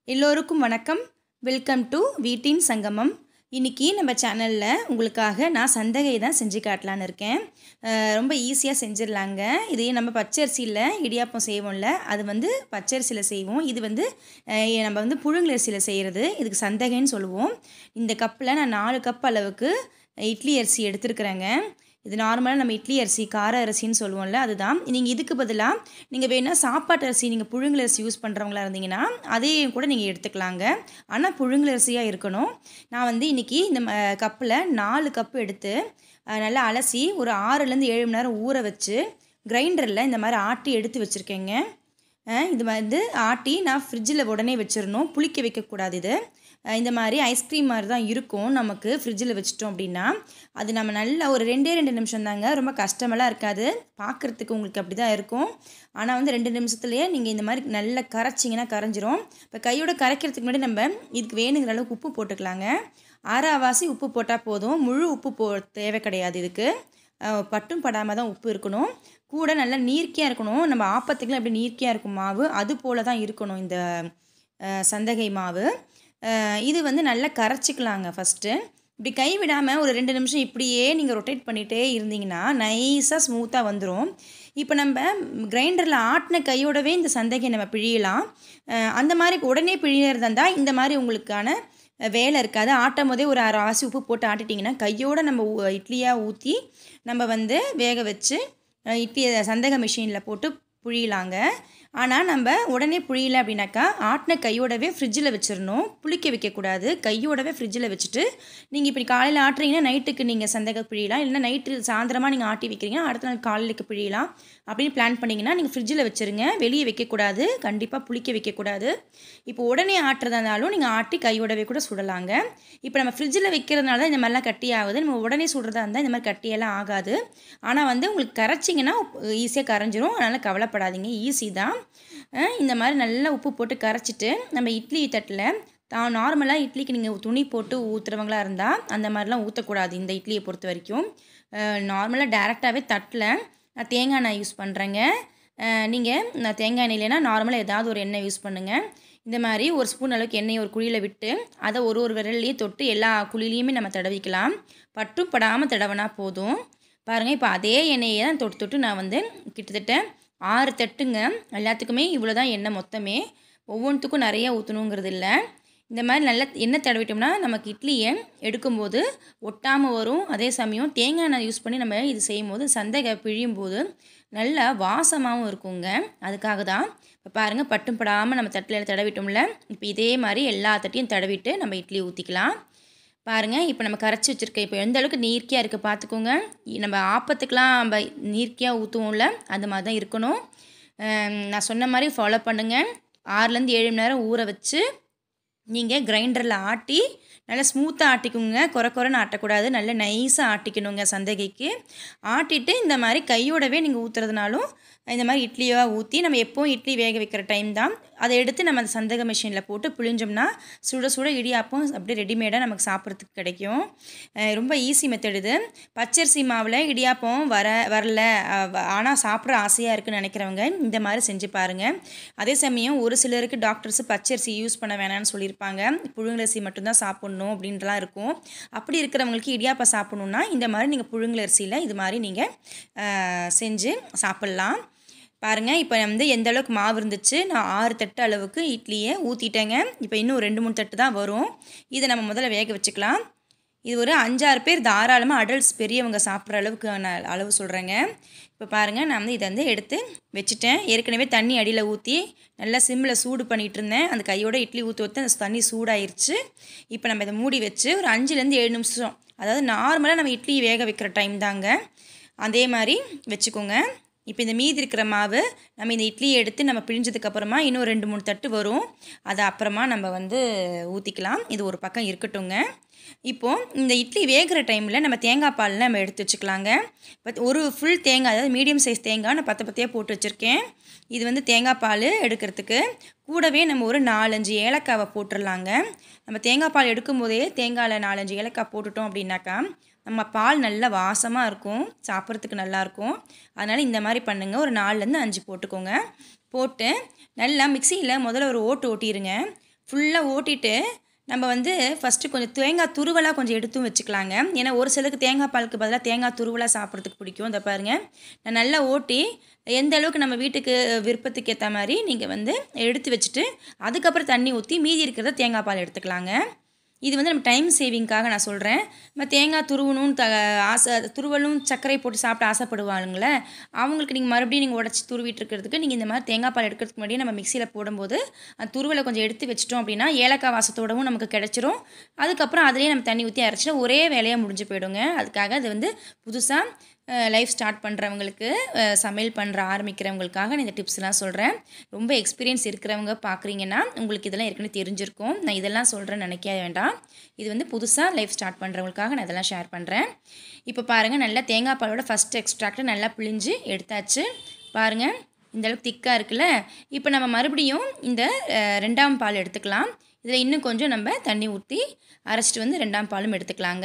எல்லோருக்கும் வணக்கம் welcome to வீட்டின் சங்கமம் இன்றைக்கி நம்ம சேனலில் உங்களுக்காக நான் சந்தகை தான் செஞ்சு காட்டலான்னு இருக்கேன் அஹ் ரொம்ப ஈஸியாக செஞ்சிடலாங்க இது நம்ம பச்சரிசியில் இடியாப்பம் செய்வோம்ல அது வந்து பச்சரிசியில் செய்வோம் இது வந்து அஹ் நம்ம வந்து புழுங்கலரிசியில் செய்கிறது இதுக்கு சந்தகைன்னு சொல்லுவோம் இந்த கப்பில் நான் நாலு கப் அளவுக்கு இட்லி அரிசி எடுத்துருக்குறேங்க இது நார்மலாக நம்ம இட்லி அரிசி கார அரிசின்னு சொல்லுவோம்ல அதுதான் நீங்கள் இதுக்கு பதிலாக நீங்கள் வேணால் சாப்பாட்டு அரிசி நீங்கள் புழுங்கல் அரிசி யூஸ் பண்ணுறவங்களா இருந்தீங்கன்னா அதையும் கூட நீங்கள் எடுத்துக்கலாங்க ஆனால் புழுங்கல் அரிசியாக இருக்கணும் நான் வந்து இன்றைக்கி இந்த கப்பில் நாலு கப்பு எடுத்து அஹ், நல்லா அலசி ஒரு ஆறுலேருந்து ஏழு மணி நேரம் ஊற வச்சு கிரைண்டரில் இந்த மாதிரி ஆட்டி எடுத்து வச்சுருக்கேங்க அஹ் இது வந்து ஆட்டி நான் ஃப்ரிட்ஜில் உடனே வச்சிடணும் புளிக்க வைக்கக்கூடாது இது அஹ் இந்த மாதிரி ஐஸ்கிரீம் மாதிரி தான் இருக்கும் நமக்கு ஃப்ரிட்ஜில் வச்சிட்டோம் அப்படின்னா அது நம்ம நல்லா ஒரு ரெண்டே ரெண்டு நிமிஷம் தாங்க ரொம்ப கஷ்டமெல்லாம் இருக்காது பார்க்குறதுக்கு உங்களுக்கு அப்படி தான் இருக்கும் ஆனால் வந்து ரெண்டு நிமிஷத்துலேயே நீங்கள் இந்த மாதிரி நல்லா கரைச்சிங்கன்னா கரைஞ்சிரும் இப்போ கையோட கரைக்கிறதுக்கு முன்னாடி நம்ம இதுக்கு வேணுங்கிற அளவுக்கு உப்பு போட்டுக்கலாங்க அரைவாசி உப்பு போட்டால் போதும் முழு உப்பு போ தேவை கிடையாது இதுக்கு அஹ் பட்டும் படாமல் தான் உப்பு இருக்கணும் கூட நல்லா நீர்க்கியாக இருக்கணும் நம்ம ஆப்பத்துக்குலாம் எப்படி நீர்க்கியாக இருக்கும் மாவு அது போல தான் இருக்கணும் இந்த அஹ், சந்தகை மாவு அஹ், இது வந்து நல்லா கரைச்சிக்கலாங்க ஃபஸ்ட்டு இப்படி கை விடாமல் ஒரு ரெண்டு நிமிஷம் இப்படியே நீங்கள் ரொட்டேட் பண்ணிகிட்டே இருந்தீங்கன்னா நைஸாக ஸ்மூத்தாக வந்துடும் இப்போ நம்ம கிரைண்டரில் ஆட்டின கையோடவே இந்த சந்தகை நம்ம பிழியலாம் அஹ், அந்த மாதிரி உடனே பிழியறதா இருந்தால் இந்த மாதிரி உங்களுக்கான வேலை இருக்காது ஆட்டும் போதே ஒரு அரை ஆசி உப்பு போட்டு ஆட்டிட்டிங்கன்னா கையோடு நம்ம ஊ- இட்லியாக ஊற்றி நம்ம வந்து வேக வச்சு அஹ், இட்லி சந்தக மிஷினில் போட்டு புழியலாங்க ஆனால் நம்ம உடனே புழியல அப்படின்னாக்கா ஆட்டின கையோடவே ஃப்ரிட்ஜில் வச்சிடணும் புளிக்க வைக்கக்கூடாது கையோடவே ஃப்ரிட்ஜில் வச்சுட்டு நீங்கள் இப்படி காலையில் ஆட்டுறீங்கன்னா நைட்டுக்கு நீங்கள் சந்தக பிழியலாம் இல்லைன்னா நைட்டு சாயந்தரமாக நீங்கள் ஆட்டி வைக்கிறீங்கன்னா அடுத்த நாள் காலையிலுக்கு பிழியலாம் அப்படின்னு பிளான் பண்ணிங்கன்னா நீங்கள் ஃப்ரிட்ஜில் வச்சுருங்க வெளியே வைக்கக்கூடாது கண்டிப்பாக புளிக்க வைக்கக்கூடாது இப்போ உடனே ஆட்டுறதா இருந்தாலும் நீங்கள் ஆட்டி கையோடவே கூட சுடலாங்க இப்போ நம்ம ஃப்ரிட்ஜில் வைக்கிறதுனால தான் இந்த மாதிரிலாம் கட்டி ஆகுது நம்ம உடனே சுடுறதா இருந்தால் இந்த மாதிரி கட்டியெல்லாம் ஆகாது ஆனால் வந்து உங்களுக்கு கரைச்சிங்கன்னா ஈஸியாக கரைஞ்சிரும் அதனால் கவலைப்படாதீங்க ஈஸி தான் அஹ் இந்த மாதிரி நல்லா உப்பு போட்டு கரைச்சிட்டு நம்ம இட்லி தட்டில் தான் நார்மலாக இட்லிக்கு நீங்கள் துணி போட்டு ஊற்றுறவங்களா இருந்தால் அந்த மாதிரிலாம் ஊற்றக்கூடாது இந்த இட்லியை பொறுத்த வரைக்கும் நார்மலாக டேரெக்டாகவே தட்டில் நான் தேங்காய் எண்ணெய் யூஸ் பண்ணுறேங்க நீங்கள் நான் தேங்காய் எண்ணெய் இல்லைன்னா நார்மலாக ஏதாவது ஒரு எண்ணெய் யூஸ் பண்ணுங்கள் இந்த மாதிரி ஒரு ஸ்பூன் அளவுக்கு எண்ணெயை ஒரு குழியில் விட்டு அதை ஒரு ஒரு விரல்லையே தொட்டு எல்லா குழிலையுமே நம்ம தடவிக்கலாம் பட்டும் படாமல் தடவினா போதும் பாருங்கள் இப்போ அதே எண்ணெயை தான் தொட்டு தொட்டு நான் வந்து கிட்டத்தட்ட ஆறு தட்டுங்க எல்லாத்துக்குமே இவ்வளோ தான் எண்ணெய் மொத்தமே ஒவ்வொன்றுத்துக்கும் நிறைய ஊற்றணுங்கிறது இல்லை இந்த மாதிரி நல்லா எண்ணெய் தடவிட்டோம்னா நமக்கு இட்லியை எடுக்கும்போது ஒட்டாமல் வரும் அதே சமயம் தேங்காய் எண்ணெய் யூஸ் பண்ணி நம்ம இது செய்யும்போது சந்தகை பிழியும் போது நல்லா வாசமாகவும் இருக்குங்க அதுக்காக தான் இப்போ பாருங்கள் பட்டும் படாமல் நம்ம தட்டில் தடவிட்டோம்ல இப்போ இதே மாதிரி எல்லா தட்டையும் தடவிட்டு நம்ம இட்லி ஊற்றிக்கலாம் பாருங்கள் இப்போ நம்ம கரைச்சி வச்சுருக்க இப்போ எந்த அளவுக்கு நீர்க்கியாக இருக்குது பார்த்துக்கோங்க இ- நம்ம ஆப்பத்துக்கெலாம் நம்ம நீர்க்கியாக ஊற்றுவோம்ல அந்த மாதிரி தான் இருக்கணும் அஹ் நான் சொன்ன மாதிரி ஃபாலோ பண்ணுங்கள் ஆறுலேருந்து ஏழு மணி நேரம் ஊற வச்சு நீங்கள் கிரைண்டரில் ஆட்டி நல்லா ஸ்மூத்தாக ஆட்டிக்குங்க குறை குறைன்னு ஆட்டக்கூடாது நல்லா நைஸாக ஆட்டிக்கணுங்க சந்தகைக்கு ஆட்டிட்டு இந்த மாதிரி கையோடவே நீங்கள் ஊற்றுறதுனாலும் இந்த மாதிரி இட்லியாக ஊற்றி நம்ம எப்போவும் இட்லி வேக வைக்கிற டைம் தான் அதை எடுத்து நம்ம அந்த சந்தக மிஷினில் போட்டு புழிஞ்சோம்னா சுட சுட இடியாப்பம் அப்படியே ரெடிமேடாக நமக்கு சாப்பிட்றதுக்கு கிடைக்கும் அஹ் ரொம்ப ஈஸி மெத்தட் இது பச்சரிசி மாவில் இடியாப்பம் வர வரல ஆனால் சாப்பிட்ற ஆசையாக இருக்குன்னு நினைக்கிறவங்க இந்த மாதிரி செஞ்சு பாருங்கள் அதே சமயம் ஒரு சிலருக்கு டாக்டர்ஸ் பச்சரிசி யூஸ் பண்ண வேணாம்னு சொல்லியிருப்பாங்க புழுங்கலரிசி மட்டும்தான் சாப்பிட்ணும் அப்படின்றலாம் இருக்கும் அப்படி இருக்கிறவங்களுக்கு இடியாப்பம் சாப்பிட்ணுன்னா இந்த மாதிரி நீங்கள் புழுங்கலரிசியில் இது மாதிரி நீங்கள் செஞ்சு சாப்பிட்லாம் பாருங்கள் இப்போ வந்து எந்த அளவுக்கு மாவு இருந்துச்சு நான் ஆறு தட்டு அளவுக்கு இட்லியை ஊற்றிட்டேங்க இப்போ இன்னும் ரெண்டு மூணு தட்டு தான் வரும் இதை நம்ம முதல்ல வேக வச்சுக்கலாம் இது ஒரு அஞ்சாறு பேர் தாராளமாக அடல்ட்ஸ் பெரியவங்க சாப்பிட்ற அளவுக்கு நான் அளவு சொல்கிறேங்க இப்போ பாருங்கள் நான் வந்து இதை வந்து எடுத்து வச்சுட்டேன் ஏற்கனவே தண்ணி அடியில் ஊற்றி நல்லா சிம்மில் சூடு பண்ணிகிட்டு இருந்தேன் அந்த கையோட இட்லி ஊற்றி ஊற்றி அந்த தண்ணி சூடாயிருச்சு இப்போ நம்ம இதை மூடி வச்சு ஒரு அஞ்சுலேருந்து ஏழு நிமிஷம் அதாவது நார்மலாக நம்ம இட்லி வேக வைக்கிற டைம் தாங்க அதே மாதிரி வச்சுக்கோங்க இப்போ இந்த மீதி இருக்கிற மாவு நம்ம இந்த இட்லியை எடுத்து நம்ம பிழிஞ்சதுக்கு அப்புறமா இன்னும் ரெண்டு மூணு தட்டு வரும் அதை அப்புறமா நம்ம வந்து ஊற்றிக்கலாம் இது ஒரு பக்கம் இருக்கட்டுங்க இப்போது இந்த இட்லி வேகிற டைமில் நம்ம தேங்காய் பால் நம்ம எடுத்து வச்சுக்கலாங்க பட் ஒரு ஃபுல் தேங்காய் அதாவது மீடியம் சைஸ் தேங்காய் நான் பத்து பத்தையாக போட்டு வச்சுருக்கேன் இது வந்து தேங்காய் பால் எடுக்கிறதுக்கு கூடவே நம்ம ஒரு நாலஞ்சு ஏலக்காவை போட்டுடலாங்க நம்ம தேங்காய் பால் எடுக்கும்போதே தேங்காயில் நாலஞ்சு ஏலக்காய் போட்டுட்டோம் அப்படின்னாக்கா நம்ம பால் நல்லா வாசமாக இருக்கும் சாப்பிட்றதுக்கு நல்லாயிருக்கும் அதனால் இந்த மாதிரி பண்ணுங்கள் ஒரு நாலுலேருந்து அஞ்சு போட்டுக்கோங்க போட்டு நல்லா மிக்சியில் முதல்ல ஒரு ஓட்டு ஓட்டிடுங்க ஃபுல்லாக ஓட்டிட்டு நம்ம வந்து ஃபஸ்ட்டு கொஞ்சம் தேங்காய் துருவலாக கொஞ்சம் எடுத்தும் வச்சுக்கலாங்க ஏன்னா ஒரு சிலருக்கு தேங்காய் பாலுக்கு பதிலாக தேங்காய் துருவலாக சாப்பிட்றதுக்கு பிடிக்கும் இந்த பாருங்கள் நான் நல்லா ஓட்டி எந்த அளவுக்கு நம்ம வீட்டுக்கு விருப்பத்துக்கு ஏற்ற மாதிரி நீங்கள் வந்து எடுத்து வச்சுட்டு அதுக்கப்புறம் தண்ணி ஊற்றி மீதி இருக்கிறத தேங்காய் பால் எடுத்துக்கலாங்க இது வந்து நம்ம டைம் சேவிங்க்காக நான் சொல்கிறேன் நம்ம தேங்காய் துருவணும் த ஆசை துருவலும் சர்க்கரை போட்டு சாப்பிட்டு ஆசைப்படுவாளுங்களே அவங்களுக்கு நீங்கள் மறுபடியும் நீங்கள் உடச்சி துருவிட்டு இருக்கிறதுக்கு நீங்கள் இந்த மாதிரி தேங்காய் பால் எடுக்கிறதுக்கு முன்னாடியே நம்ம மிக்சியில் போடும்போது அந்த துருவலை கொஞ்சம் எடுத்து வச்சிட்டோம் அப்படின்னா ஏலக்காய் வாசத்தோடவும் நமக்கு கிடச்சிரும் அதுக்கப்புறம் அதிலே நம்ம தண்ணி ஊற்றி அரைச்சினா ஒரே வேலையாக முடிஞ்சு போயிடுங்க அதுக்காக அது வந்து புதுசாக லைஃப் ஸ்டார்ட் பண்ணுறவங்களுக்கு சமையல் பண்ணுற ஆரம்பிக்கிறவங்களுக்காக நான் இந்த டிப்ஸ்லாம் சொல்கிறேன் ரொம்ப எக்ஸ்பீரியன்ஸ் இருக்கிறவங்க பார்க்குறீங்கன்னா உங்களுக்கு இதெல்லாம் ஏற்கனவே தெரிஞ்சிருக்கும் நான் இதெல்லாம் சொல்கிறேன்னு நினைக்க வேண்டாம் இது வந்து புதுசாக லைஃப் ஸ்டார்ட் பண்ணுறவங்களுக்காக நான் இதெல்லாம் ஷேர் பண்ணுறேன் இப்போ பாருங்கள் நல்லா தேங்காய் பாலோட ஃபஸ்ட் எக்ஸ்ட்ராக்டை நல்லா பிழிஞ்சு எடுத்தாச்சு பாருங்கள் இந்த அளவுக்கு திக்காக இருக்குல்ல இப்போ நம்ம மறுபடியும் இந்த அஹ், ரெண்டாம் பால் எடுத்துக்கலாம் இதில் இன்னும் கொஞ்சம் நம்ம தண்ணி ஊற்றி அரைச்சிட்டு வந்து ரெண்டாம் பாலும் எடுத்துக்கலாங்க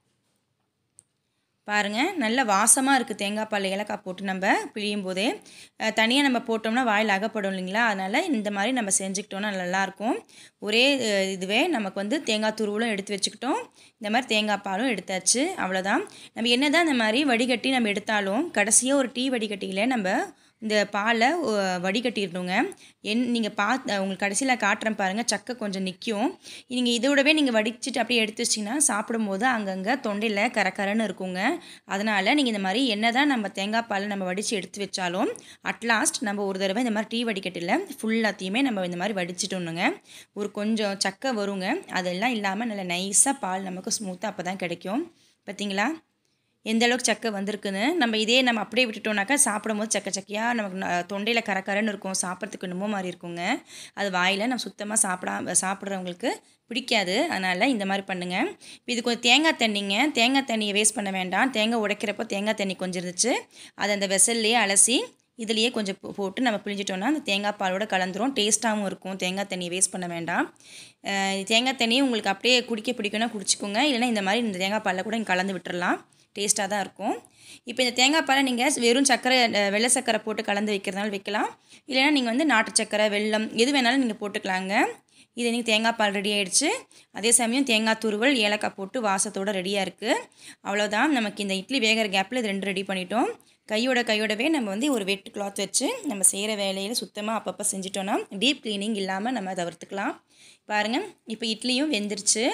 பாருங்கள் நல்ல வாசமாக இருக்குது தேங்காய் பால் ஏலக்காய் போட்டு நம்ம பிழியும் போதே தனியாக நம்ம போட்டோம்னா வாயில் அகப்படும் இல்லைங்களா அதனால் இந்த மாதிரி நம்ம செஞ்சுக்கிட்டோம்னா நல்லாயிருக்கும் ஒரே அஹ், இதுவே நமக்கு வந்து தேங்காய் துருவலும் எடுத்து வச்சுக்கிட்டோம் இந்த மாதிரி தேங்காய் பாலும் எடுத்தாச்சு அவ்வளோதான் நம்ம என்ன தான் இந்த மாதிரி வடிகட்டி நம்ம எடுத்தாலும் கடைசியாக ஒரு டீ வடிகட்டியில் நம்ம இந்த பாலை அஹ், வடிகட்டிடணுங்க என் நீங்கள் பா உங்களுக்கு கடைசியில் காட்டுறேன் பாருங்கள் சக்கை கொஞ்சம் நிற்கும் நீங்கள் இதோடவே நீங்கள் வடிச்சிட்டு அப்படியே எடுத்து வச்சிங்கன்னா சாப்பிடும்போது அங்கங்கே தொண்டையில் கரகரன்னு இருக்குங்க அதனால் நீங்கள் இந்த மாதிரி என்ன தான் நம்ம தேங்காய் பால் நம்ம வடித்து எடுத்து வச்சாலும் அட்லாஸ்ட் நம்ம ஒரு தடவை இந்த மாதிரி டீ வடிகட்டில் ஃபுல்லாத்தையுமே நம்ம இந்த மாதிரி வடிச்சிட்டோனுங்க ஒரு கொஞ்சம் சக்கை வருங்க அதெல்லாம் இல்லாமல் நல்லா நைஸாக பால் நமக்கு ஸ்மூத்தாக அப்போ தான் கிடைக்கும் பார்த்தீங்களா எந்த அளவுக்கு சக்கை வந்திருக்குன்னு நம்ம இதே நம்ம அப்படியே விட்டுட்டோம்னாக்கா சாப்பிடும் போது சக்கை சக்கையாக நமக்கு ந- தொண்டையில் கரகரன்னு இருக்கும் சாப்பிட்றதுக்கு என்னமோ மாதிரி இருக்குங்க அது வாயில் நம்ம சுத்தமாக சாப்பிடாம சாப்பிட்றவங்களுக்கு பிடிக்காது அதனால் இந்த மாதிரி பண்ணுங்கள் இப்போ இது கொஞ்சம் தேங்காய் தண்ணிங்க தேங்காய் தண்ணியை வேஸ்ட் பண்ண வேண்டாம் தேங்காய் உடைக்கிறப்போ தேங்காய் தண்ணி கொஞ்சம் இருந்துச்சு அதை அந்த வெசல்லையே அலசி இதுலேயே கொஞ்சம் போ- போட்டு நம்ம பிழிஞ்சிட்டோம்னா அந்த தேங்காய் பாலோட கலந்துரும் டேஸ்ட்டாகவும் இருக்கும் தேங்காய் தண்ணியை வேஸ்ட் பண்ண வேண்டாம் அஹ் தேங்காய் தண்ணியை உங்களுக்கு அப்படியே குடிக்க பிடிக்கும்னா குடிச்சிக்கோங்க இல்லைன்னா இந்த மாதிரி இந்த தேங்காய் பாலில் கூட நீங்கள் கலந்து விட்டுறலாம் டேஸ்ட்டாக தான் இருக்கும் இப்போ இந்த தேங்காய் பாலை நீங்கள் வெறும் சர்க்கரை அஹ், வெள்ளை சர்க்கரை போட்டு கலந்து வைக்கிறதுனால வைக்கலாம் இல்லைன்னா நீங்கள் வந்து நாட்டு சர்க்கரை வெல்லம் எது வேணாலும் நீங்கள் போட்டுக்கலாங்க இது நீங்கள் தேங்காய் பால் ரெடி ஆயிடுச்சு அதே சமயம் தேங்காய் துருவல் ஏலக்காய் போட்டு வாசத்தோட ரெடியாக இருக்குது அவ்வளோதான் நமக்கு இந்த இட்லி வேகிற கேப்பில் இது ரெண்டு ரெடி பண்ணிட்டோம் கையோட கையோடவே நம்ம வந்து ஒரு வெட் கிளாத் வச்சு நம்ம செய்கிற வேலையில் சுத்தமாக அப்பப்போ செஞ்சிட்டோன்னா டீப் க்ளீனிங் இல்லாமல் நம்ம தவிர்த்துக்கலாம் பாருங்கள் இப்போ இட்லியும் வெந்துருச்சு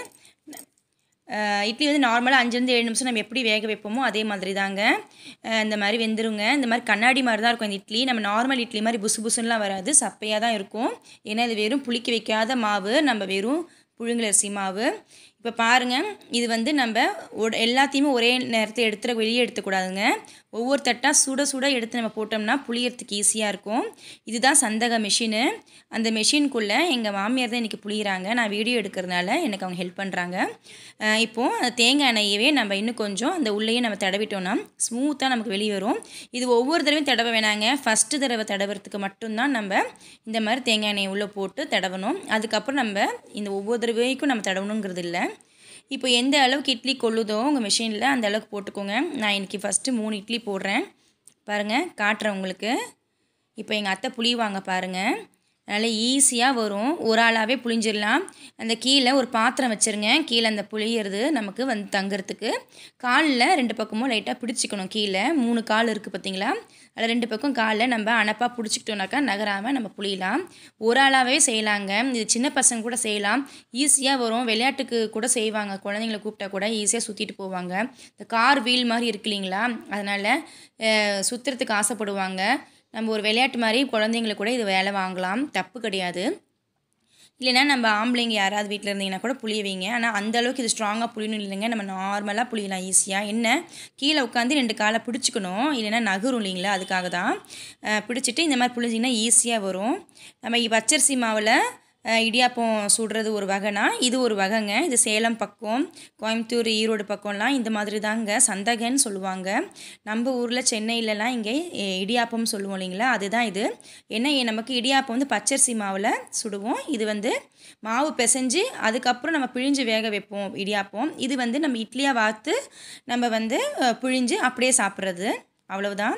அஹ் இட்லி வந்து நார்மலாக அஞ்சுலேருந்து ஏழு நிமிஷம் நம்ம எப்படி வேக வைப்போமோ அதே மாதிரி தாங்க அஹ் இந்த மாதிரி வெந்துருங்க இந்த மாதிரி கண்ணாடி மாதிரி தான் இருக்கும் இந்த இட்லி நம்ம நார்மல் இட்லி மாதிரி புசு புசுன்னுலாம் வராது சப்பையாக தான் இருக்கும் ஏன்னா இது வெறும் புளிக்க வைக்காத மாவு நம்ம வெறும் புழுங்கலரிசி மாவு இப்போ பாருங்கள் இது வந்து நம்ம ஒட எல்லாத்தையுமே ஒரே நேரத்தில் எடுத்துட வெளியே எடுத்துக்கூடாதுங்க ஒவ்வொரு தட்டாக சுட சுட எடுத்து நம்ம போட்டோம்னா புளியறதுக்கு ஈஸியாக இருக்கும் இதுதான் சந்தக மிஷினு அந்த மிஷின்குள்ளே எங்கள் மாமியார் தான் இன்றைக்கி புளியிறாங்க நான் வீடியோ எடுக்கிறதுனால எனக்கு அவங்க ஹெல்ப் பண்ணுறாங்க இப்போது அந்த தேங்காய் எண்ணெயவே நம்ம இன்னும் கொஞ்சம் அந்த உள்ளேயே நம்ம தடவிட்டோம்னா ஸ்மூத்தாக நமக்கு வெளியே வரும் இது ஒவ்வொரு தடவையும் தடவ வேணாங்க ஃபஸ்ட்டு தடவை தடவுறதுக்கு மட்டும்தான் நம்ம இந்த மாதிரி தேங்காய் எண்ணெயை உள்ளே போட்டு தடவணும் அதுக்கப்புறம் நம்ம இந்த ஒவ்வொரு தடவைக்கும் நம்ம தடவணுங்கிறது இல்லை இப்போ எந்த அளவுக்கு இட்லி கொள்ளுதோ உங்கள் மிஷினில் அந்த அளவுக்கு போட்டுக்கோங்க நான் இன்றைக்கி ஃபஸ்ட்டு மூணு இட்லி போடுறேன் பாருங்கள் காட்டுறேன் உங்களுக்கு இப்போ எங்கள் அத்தை புளிவாங்க பாருங்கள் நல்லா ஈஸியாக வரும் ஒரு ஆளாகவே புளிஞ்சிடலாம் அந்த கீழே ஒரு பாத்திரம் வச்சுருங்க கீழே அந்த புளியறது நமக்கு வந்து தங்குறதுக்கு காலில் ரெண்டு பக்கமும் லைட்டாக பிடிச்சிக்கணும் கீழே மூணு கால் இருக்குது பார்த்தீங்களா அதில் ரெண்டு பக்கம் காலில் நம்ம அனப்பாக பிடிச்சிக்கிட்டோம்னாக்கா நகராமல் நம்ம புளியலாம் ஒரு ஆளாகவே செய்யலாங்க இது சின்ன பசங்க கூட செய்யலாம் ஈஸியாக வரும் விளையாட்டுக்கு கூட செய்வாங்க குழந்தைங்கள கூப்பிட்டா கூட ஈஸியாக சுற்றிட்டு போவாங்க இந்த கார் வீல் மாதிரி இருக்கு இல்லைங்களா அதனால் சுற்றுறதுக்கு ஆசைப்படுவாங்க நம்ம ஒரு விளையாட்டு மாதிரி குழந்தைங்களுக்கு கூட இது வேலை வாங்கலாம் தப்பு கிடையாது இல்லைன்னா நம்ம ஆம்பளைங்க யாராவது வீட்டில் இருந்தீங்கன்னா கூட புளிய வைங்க ஆனால் அந்த அளவுக்கு இது ஸ்ட்ராங்காக புளியணும் இல்லைங்க நம்ம நார்மலாக புளியலாம் ஈஸியாக என்ன கீழே உட்காந்து ரெண்டு காலை பிடிச்சிக்கணும் இல்லைன்னா நகரும் இல்லைங்களா அதுக்காக தான் அஹ் பிடிச்சிட்டு இந்த மாதிரி புளிஞ்சிங்கன்னா ஈஸியாக வரும் நம்ம இ- பச்சரிசி மாவில் அஹ் இடியாப்பம் சுடுறது ஒரு வகைனா இது ஒரு வகைங்க இது சேலம் பக்கம் கோயம்புத்தூர் ஈரோடு பக்கம்லாம் இந்த மாதிரி தாங்க சந்தகன்னு சொல்லுவாங்க நம்ம ஊரில் சென்னையிலலாம் இங்கே எ- இடியாப்பம் சொல்லுவோம் இல்லைங்களா அதுதான் இது என்ன இ- நமக்கு இடியாப்பம் வந்து பச்சரிசி மாவில் சுடுவோம் இது வந்து மாவு பிசைஞ்சு அதுக்கப்புறம் நம்ம பிழிஞ்சு வேக வைப்போம் இடியாப்பம் இது வந்து நம்ம இட்லியாக வார்த்து நம்ம வந்து அஹ், பிழிஞ்சு அப்படியே சாப்பிட்றது அவ்வளவுதான்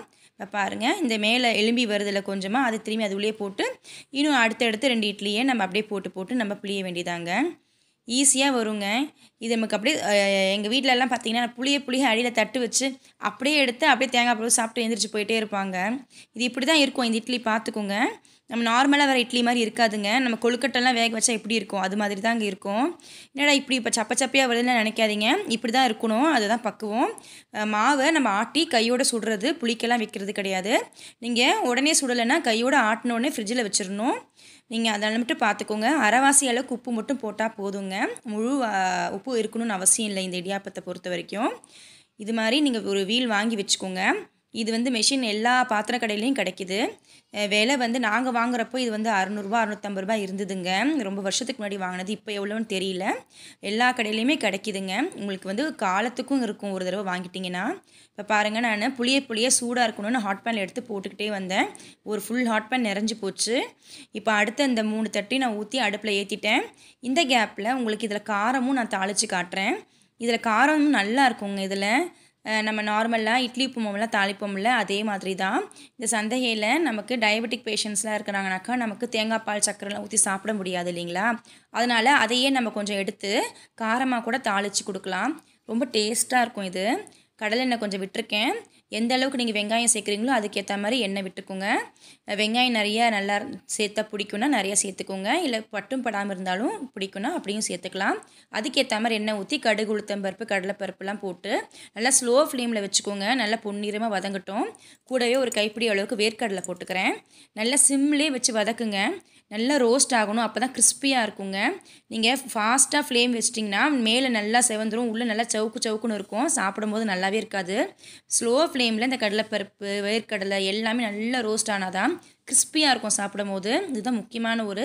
இப்போ பாருங்கள் இந்த மேலே எலும்பி வருதில்ல கொஞ்சமாக அது திரும்பி அது உள்ளே போட்டு இன்னும் அடுத்தடுத்து ரெண்டு இட்லியை நம்ம அப்படியே போட்டு போட்டு நம்ம புளிய வேண்டியதாங்க ஈஸியாக வருங்க இது நமக்கு அப்படியே எங்கள் வீட்டிலலாம் பார்த்தீங்கன்னா புளிய புளிய அடியில் தட்டு வச்சு அப்படியே எடுத்து அப்படியே தேங்காய் போட்டு சாப்பிட்டு எந்திரிச்சு போயிட்டே இருப்பாங்க இது இப்படி தான் இருக்கும் இந்த இட்லி பார்த்துக்கோங்க நம்ம நார்மலாக வேறு இட்லி மாதிரி இருக்காதுங்க நம்ம கொழுக்கட்டெல்லாம் வேக வச்சா எப்படி இருக்கும் அது மாதிரி தாங்க இருக்கும் என்னடா இப்படி இப்போ சப்ப சப்பையாக வருதுன்னு நினைக்காதீங்க இப்படி தான் இருக்கணும் அதுதான் பக்குவம் அஹ் மாவை நம்ம ஆட்டி கையோட சுடுறது புளிக்கெல்லாம் வைக்கிறது கிடையாது நீங்கள் உடனே சுடலைன்னா கையோட ஆட்டினோடனே ஃப்ரிட்ஜில் வச்சிடணும் நீங்கள் அதை மட்டும் பார்த்துக்கோங்க அரைவாசி அளவுக்கு உப்பு மட்டும் போட்டால் போதுங்க முழு அஹ், உப்பு இருக்கணும்னு அவசியம் இல்லை இந்த இடியாப்பத்தை பொறுத்த வரைக்கும் இது மாதிரி நீங்கள் ஒரு வீல் வாங்கி வச்சுக்கோங்க இது வந்து மெஷின் எல்லா பாத்திர கடையிலையும் கிடைக்குது அஹ் விலை வந்து நாங்கள் வாங்குறப்போ இது வந்து அறநூறுபா அறநூற்றம்பது ரூபாய் இருந்ததுங்க ரொம்ப வருஷத்துக்கு முன்னாடி வாங்கினது இப்போ எவ்வளோன்னு தெரியல எல்லா கடையிலையுமே கிடைக்குதுங்க உங்களுக்கு வந்து காலத்துக்கும் இருக்கும் ஒரு தடவை வாங்கிட்டீங்கன்னா இப்போ பாருங்கள் நான் புளிய புளிய சூடாக இருக்கணும்னு ஹாட் பேனில் எடுத்து போட்டுக்கிட்டே வந்தேன் ஒரு ஃபுல் ஹாட் பேன் நிறைஞ்சு போச்சு இப்போ அடுத்த இந்த மூணு தட்டி நான் ஊற்றி அடுப்பில் ஏற்றிட்டேன் இந்த கேப்பில் உங்களுக்கு இதில் காரமும் நான் தாளித்து காட்டுறேன் இதில் காரமும் நல்லா இருக்குங்க இதில் அஹ் நம்ம நார்மலாக இட்லி உப்புமாவெல்லாம் தாளிப்போம்ல அதே மாதிரி தான் இந்த சந்தையில் நமக்கு டயபெட்டிக் பேஷண்ட்ஸ்லாம் இருக்கிறாங்கனாக்கா நமக்கு தேங்காய் பால் சக்கரைலாம் ஊற்றி சாப்பிட முடியாது இல்லைங்களா அதனால் அதையே நம்ம கொஞ்சம் எடுத்து காரமாக கூட தாளித்து கொடுக்கலாம் ரொம்ப டேஸ்ட்டாக இருக்கும் இது கடலை எண்ணெய் கொஞ்சம் விட்டுருக்கேன் எந்த அளவுக்கு நீங்கள் வெங்காயம் சேர்க்குறீங்களோ அதுக்கேற்ற மாதிரி எண்ணெய் விட்டுக்கோங்க அஹ் வெங்காயம் நிறைய நல்லா சேர்த்தா பிடிக்கும்னா நிறையா சேர்த்துக்கோங்க இல்லை பட்டும் படாமல் இருந்தாலும் பிடிக்கும்னா அப்படியும் சேர்த்துக்கலாம் அதுக்கேற்ற மாதிரி எண்ணெய் ஊற்றி கடுகு உளுத்தம்பருப்பு கடலைப்பருப்புலாம் போட்டு நல்லா ஸ்லோ ஃப்ளேமில் வச்சுக்கோங்க நல்லா பொன்னிறமாக வதங்கட்டும் கூடவே ஒரு கைப்பிடி அளவுக்கு வேர்க்கடலை போட்டுக்கிறேன் நல்லா சிம்லேயே வச்சு வதக்குங்க நல்லா ரோஸ்ட் ஆகணும் அப்போ தான் கிறிஸ்பியாக இருக்குங்க நீங்கள் ஃபாஸ்ட்டாக ஃப்ளேம் வச்சிட்டிங்கன்னா மேலே நல்லா செவந்துரும் உள்ளே நல்லா சவுக்கு சவுக்குன்னு இருக்கும் சாப்பிடும்போது நல்லாவே இருக்காது ஸ்லோ ஃப்ளேமில் இந்த கடலைப்பருப்பு வேர்க்கடலை எல்லாமே நல்லா ரோஸ்ட் ஆனால் தான் கிறிஸ்பியாக இருக்கும் சாப்பிடும்போது இதுதான் முக்கியமான ஒரு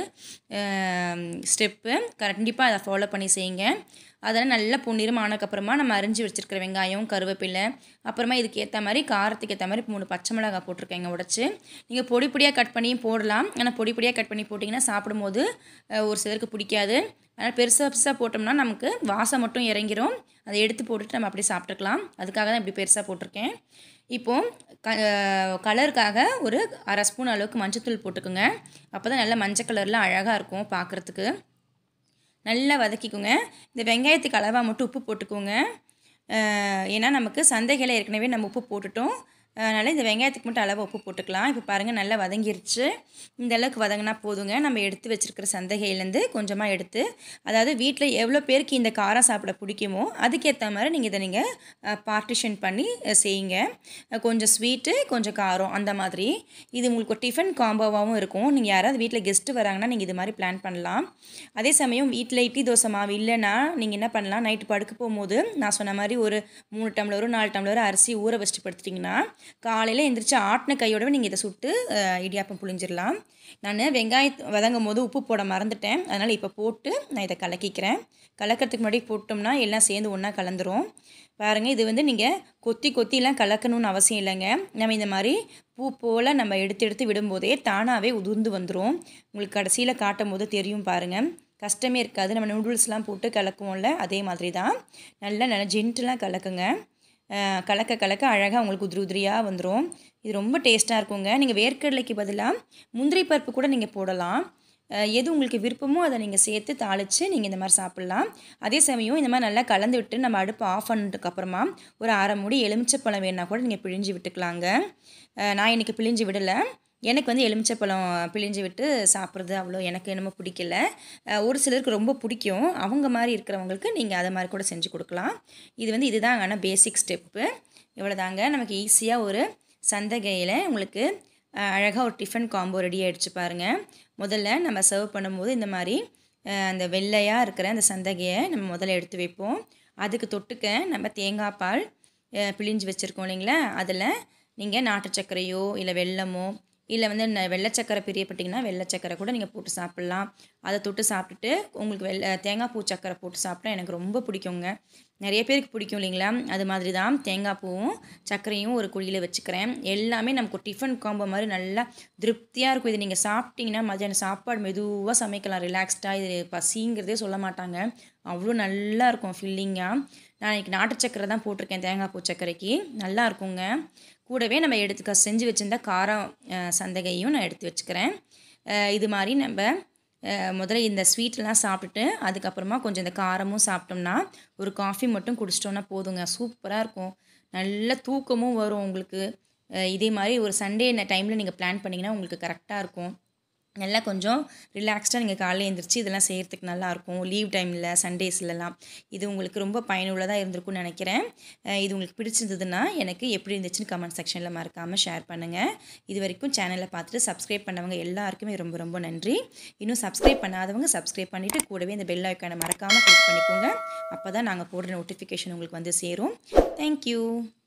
ஸ்டெப்பு கண்டிப்பாக அதை ஃபாலோ பண்ணி செய்யுங்க அதெல்லாம் நல்லா பொன்னிறம் ஆனதுக்கப்புறமா நம்ம அரிஞ்சு வச்சுருக்கிற வெங்காயம் கருவேப்பிலை அப்புறமா இதுக்கு ஏற்ற மாதிரி காரத்துக்கு ஏற்ற மாதிரி மூணு பச்சை மிளகாய் போட்டிருக்கேங்க உடச்சி நீங்கள் பொடி பொடியாக கட் பண்ணியும் போடலாம் ஆனால் பொடி பொடியாக கட் பண்ணி போட்டிங்கன்னா சாப்பிடும்போது அஹ், ஒரு சிலருக்கு பிடிக்காது அதனால் பெருசாக பெருசாக போட்டோம்னா நமக்கு வாசம் மட்டும் இறங்கிரும் அதை எடுத்து போட்டுட்டு நம்ம அப்படியே சாப்பிட்டுக்கலாம் அதுக்காக தான் இப்படி பெருசாக போட்டிருக்கேன் இப்போது க கலருக்காக ஒரு அரை ஸ்பூன் அளவுக்கு மஞ்சத்தூள் போட்டுக்கோங்க அப்போ தான் நல்லா மஞ்சள் கலரில் அழகாக இருக்கும் பார்க்குறதுக்கு நல்லா வதக்கிக்கோங்க இந்த வெங்காயத்துக்கு அளவாக மட்டும் உப்பு போட்டுக்கோங்க அஹ் ஏன்னா நமக்கு சந்தைகளை ஏற்கனவே நம்ம உப்பு போட்டுட்டோம் அதனால் இந்த வெங்காயத்துக்கு மட்டும் அளவாக உப்பு போட்டுக்கலாம் இப்போ பாருங்கள் நல்லா வதங்கிருச்சு இந்த அளவுக்கு வதங்கினா போதுங்க நம்ம எடுத்து வச்சுருக்கிற சந்தைகையிலேருந்து கொஞ்சமாக எடுத்து அதாவது வீட்டில் எவ்வளோ பேருக்கு இந்த காரம் சாப்பிட பிடிக்குமோ அதுக்கேற்ற மாதிரி நீங்கள் இதை நீங்கள் பார்ட்டிஷன் பண்ணி அஹ், செய்யுங்க அஹ், கொஞ்சம் ஸ்வீட்டு கொஞ்சம் காரம் அந்த மாதிரி இது உங்களுக்கு ஒரு டிஃபன் காம்போவாகவும் இருக்கும் நீங்கள் யாராவது வீட்டில் கெஸ்ட்டு வராங்கன்னா நீங்கள் இது மாதிரி பிளான் பண்ணலாம் அதே சமயம் வீட்டில் இட்லி தோசை மாவு இல்லைன்னா நீங்கள் என்ன பண்ணலாம் நைட்டு படுக்க போகும்போது நான் சொன்ன மாதிரி ஒரு மூணு டம்ளரும் நாலு டம்ளரும் அரிசி ஊற வச்சுட்டு படுத்துட்டிங்கன்னா காலையில் எந்திரிச்சு ஆட்டின கையோடவே நீங்கள் இதை சுட்டு அஹ், இடியாப்பம் புழிஞ்சிடலாம் நான் வெங்காயம் வதங்கும் போது உப்பு போட மறந்துட்டேன் அதனால் இப்போ போட்டு நான் இதை கலக்கிக்கிறேன் கலக்கிறதுக்கு முன்னாடி போட்டோம்னா எல்லாம் சேர்ந்து ஒன்றா கலந்துரும் பாருங்கள் இது வந்து நீங்கள் கொத்தி கொத்திலாம் கலக்கணும்னு அவசியம் இல்லைங்க நம்ம இந்த மாதிரி பூ போல் நம்ம எடுத்து எடுத்து விடும்போதே தானாகவே உதிர்ந்து வந்துடும் உங்களுக்கு கடைசியில் காட்டும் போது தெரியும் பாருங்கள் கஷ்டமே இருக்காது நம்ம நூடுல்ஸ்லாம் போட்டு கலக்குவோம்ல அதே மாதிரி தான் நல்லா நல்லா ஜென்டலாக கலக்குங்க அஹ் கலக்க கலக்க அழகாக உங்களுக்கு உதிரி உதிரியாக வந்துடும் இது ரொம்ப டேஸ்ட்டாக இருக்குங்க நீங்கள் வேர்க்கடலைக்கு பதிலாக முந்திரி பருப்பு கூட நீங்கள் போடலாம் அஹ் எது உங்களுக்கு விருப்பமோ அதை நீங்கள் சேர்த்து தாளித்து நீங்கள் இந்த மாதிரி சாப்பிட்லாம் அதே சமயம் இந்த மாதிரி நல்லா கலந்து விட்டு நம்ம அடுப்பு ஆஃப் பண்ணதுக்கு அப்புறமா ஒரு அரை மூடி எலுமிச்சப்பழம் வேணா கூட நீங்கள் பிழிஞ்சு விட்டுக்கலாங்க அஹ் நான் இன்றைக்கி பிழிஞ்சு விடலை எனக்கு வந்து எலுமிச்சப்பழம் பிழிஞ்சு விட்டு சாப்பிட்றது அவ்வளோ எனக்கு என்னமோ பிடிக்கல அஹ் ஒரு சிலருக்கு ரொம்ப பிடிக்கும் அவங்க மாதிரி இருக்கிறவங்களுக்கு நீங்கள் அதை மாதிரி கூட செஞ்சு கொடுக்கலாம் இது வந்து இதுதாங்க ஆனால் பேசிக் ஸ்டெப்பு இவ்வளோதாங்க நமக்கு ஈஸியாக ஒரு சந்தகையில் உங்களுக்கு அழகாக ஒரு டிஃபன் காம்போ ரெடி ஆகிடுச்சு பாருங்கள் முதல்ல நம்ம சர்வ் பண்ணும்போது இந்த மாதிரி அஹ், அந்த வெள்ளையாக இருக்கிற அந்த சந்தகையை நம்ம முதல்ல எடுத்து வைப்போம் அதுக்கு தொட்டுக்க நம்ம தேங்காய் பால் அஹ், பிழிஞ்சு வச்சுருக்கோம் இல்லைங்களா அதில் நீங்கள் நாட்டு சர்க்கரையோ இல்லை வெல்லமோ இல்லை வந்து ந- வெள்ளை சக்கரை பிரியப்பட்டிங்கன்னா வெள்ளை சக்கரை கூட நீங்கள் போட்டு சாப்பிட்லாம் அதை தொட்டு சாப்பிட்டுட்டு உங்களுக்கு வெள்ளை தேங்காய் பூ சக்கரை போட்டு சாப்பிட்டா எனக்கு ரொம்ப பிடிக்குங்க நிறைய பேருக்கு பிடிக்கும் இல்லைங்களா அது மாதிரி தான் தேங்காய் பூவும் சர்க்கரையும் ஒரு குழியில் வச்சுக்கிறேன் எல்லாமே நமக்கு ஒரு டிஃபன் காம்போ மாதிரி நல்லா திருப்தியாக இருக்கும் இது நீங்கள் சாப்பிட்டீங்கன்னா மதியானம் சாப்பாடு மெதுவாக சமைக்கலாம் ரிலாக்ஸ்டாக இது பசிங்கிறதே சொல்ல மாட்டாங்க அவ்வளோ நல்லா இருக்கும் ஃபில்லிங்காக நான் இன்றைக்கி நாட்டு சக்கரை தான் போட்டிருக்கேன் தேங்காய் பூ சர்க்கரைக்கு நல்லா இருக்குங்க கூடவே நம்ம எடுத்துக்க செஞ்சு வச்சுருந்த காரம் அஹ், சந்தகையும் நான் எடுத்து வச்சுக்கிறேன் அஹ், இது மாதிரி நம்ம அஹ், முதல்ல இந்த ஸ்வீட்லாம் சாப்பிட்டுட்டு அதுக்கப்புறமா கொஞ்சம் இந்த காரமும் சாப்பிட்டோம்னா ஒரு காஃபி மட்டும் குடிச்சிட்டோம்னா போதுங்க சூப்பராக இருக்கும் நல்ல தூக்கமும் வரும் உங்களுக்கு அஹ், இதே மாதிரி ஒரு சண்டே டைமில் நீங்கள் பிளான் பண்ணிங்கன்னா உங்களுக்கு கரெக்டாக இருக்கும் நல்லா கொஞ்சம் ரிலாக்ஸ்டாக நீங்கள் காலையில் எழுந்திரிச்சு இதெல்லாம் செய்கிறதுக்கு நல்லாயிருக்கும் லீவ் டைமில் சண்டேஸ்லலாம் இது உங்களுக்கு ரொம்ப பயனுள்ளதாக இருந்திருக்கும்னு நினைக்கிறேன் அஹ் இது உங்களுக்கு பிடிச்சிருந்ததுன்னா எனக்கு எப்படி இருந்துச்சுன்னு கமெண்ட் செக்ஷனில் மறக்காமல் ஷேர் பண்ணுங்கள் இது வரைக்கும் சேனலை பார்த்துட்டு சப்ஸ்கிரைப் பண்ணவங்க எல்லாருக்குமே ரொம்ப ரொம்ப நன்றி இன்னும் சப்ஸ்கிரைப் பண்ணாதவங்க சப்ஸ்கிரைப் பண்ணிவிட்டு கூடவே இந்த பெல் ஐக்கானை மறக்காமல் கிளிக் பண்ணிக்கோங்க அப்போ தான் நாங்கள் போடுற நோட்டிஃபிகேஷன் உங்களுக்கு வந்து சேரும் தேங்க்யூ